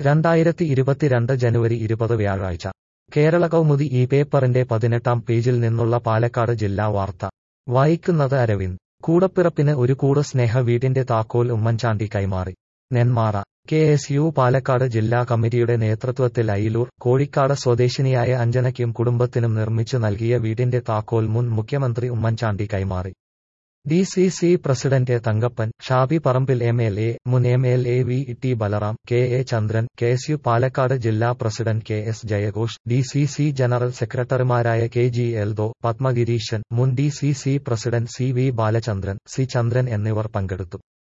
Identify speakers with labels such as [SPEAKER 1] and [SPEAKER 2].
[SPEAKER 1] രണ്ടായിരത്തി ഇരുപത്തിരണ്ട് ജനുവരി ഇരുപത് വ്യാഴാഴ്ച കേരള കൗമുദി ഈ പേപ്പറിന്റെ പതിനെട്ടാം പേജിൽ നിന്നുള്ള പാലക്കാട് ജില്ലാ വാർത്ത വായിക്കുന്നത് അരവിന്ദ് കൂടപ്പിറപ്പിന് ഒരു കൂട് സ്നേഹ വീടിന്റെ താക്കോൽ ഉമ്മൻചാണ്ടി കൈമാറി Nenmara K S U Palakkad ജില്ലാ കമ്മിറ്റിയുടെ നേതൃത്വത്തിൽ അയിലൂർ കോഴിക്കാട് സ്വദേശിനിയായ അഞ്ജനയ്ക്കും കുടുംബത്തിനും നിർമ്മിച്ചു നൽകിയ വീടിന്റെ താക്കോൽ മുൻ മുഖ്യമന്ത്രി ഉമ്മൻചാണ്ടി കൈമാറി D C C president Thankappan Shafi Parambil M L A മുൻ M L A V T Balram K A Chandran K S U Palakkad ജില്ലാ പ്രസിഡന്റ് കെ എസ് ജയഘോഷ് ഡി സി സി ജനറൽ സെക്രട്ടറിമാരായ കെ ജി എൽദോ പത്മഗിരീശൻ മുൻ D C C president C V Balachandran C Chandran എന്നിവർ പങ്കെടുത്തു